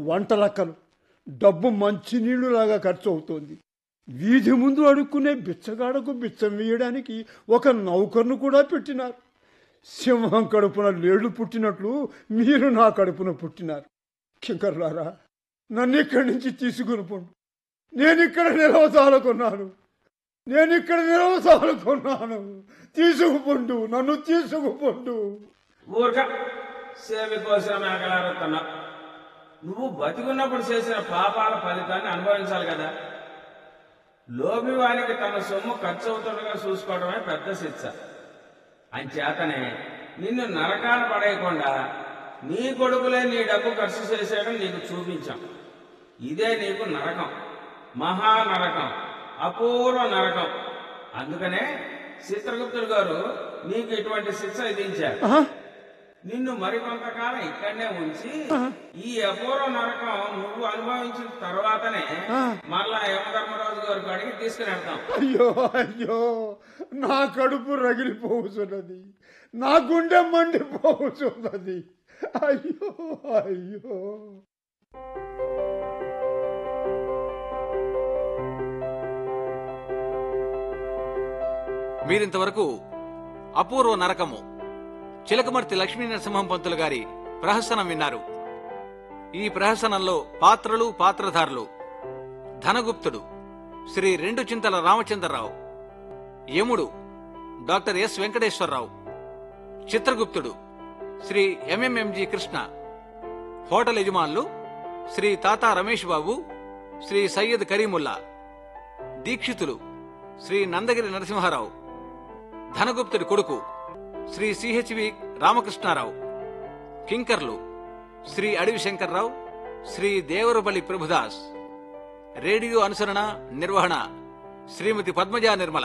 వంటలక్కలు డబ్బు మంచినీళ్ళులాగా ఖర్చు అవుతోంది వీధి ముందు అడుక్కునే బిచ్చగాడకు బిచ్చం వేయడానికి ఒక నౌకర్ను కూడా పెట్టినారు సింహం కడుపున లేళ్లు పుట్టినట్లు మీరు నా కడుపున పుట్టినారు కింకర్లారా నన్ను ఇక్కడి నుంచి తీసుకుని పోండి నేను ఇక్కడ నిలవసాలకున్నాను నేను ఇక్కడ నిలవసాలకున్నాను తీసుకుపోండు నన్ను తీసుకుపోండు ఊరక సేమి కోసం మేకలారుతున్నా నువ్వు బతికున్నప్పుడు చేసిన పాపాల ఫలితాన్ని అనుభవించాలి కదా లోబివానికి తన సొమ్ము ఖర్చు అవుతుండగా చూసుకోవడమే పెద్ద శిక్ష అంచేతనే నిన్ను నరకాన పడేయకుండా నీ కొడుకులే నీ డబ్బు ఖర్చు చేసేయడం నీకు చూపించాం ఇదే నీకు నరకం మహా నరకం అపూర్వ నరకం అందుకనే చిత్రగుప్తుడు గారు నీకు ఇటువంటి శిక్ష విధించారు ఆహా, నిన్ను మరికొంతకాలం ఇక్కడనే ఉంచి ఈ అపూర్వ నరకం నువ్వు అనుభవించిన తర్వాతనే మళ్ళా యమధర్మరాజు గారి కాడికి తీసుకుని వెళ్తాం అయ్యో అయ్యో నా కడుపు రగిలిపోతున్నది నా గుండె మండిపోతున్నది అయ్యో అయ్యో మీరింతవరకు అపూర్వ నరకము చిలకమర్తి లక్ష్మీ నరసింహం పంతులు గారి ప్రహసనం విన్నారు ఈ ప్రహసనంలో పాత్రలు పాత్రధారులు ధనగుప్తుడు శ్రీ రెండు చింతల రామచంద్రరావు యముడు డాక్టర్ ఎస్ వెంకటేశ్వరరావు చిత్రగుప్తుడు శ్రీ ఎంఎంఎంజి కృష్ణ హోటల్ యజమానులు శ్రీ తాతా రమేష్ బాబు శ్రీ సయ్యద్ కరీముల్లా దీక్షితులు శ్రీ నందగిరి నరసింహారావు ధనగుప్తుడి కొడుకు శ్రీ సిహెచ్వి రామకృష్ణారావు కింకర్లు శ్రీ అడవి శంకర్రావు శ్రీ దేవరపల్లి ప్రభుదాస్ రేడియో అనుసరణ నిర్వహణ శ్రీమతి పద్మజా నిర్మల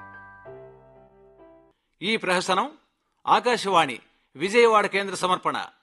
ఈ ప్రహసనం ఆకాశవాణి విజయవాడ కేంద్ర సమర్పణ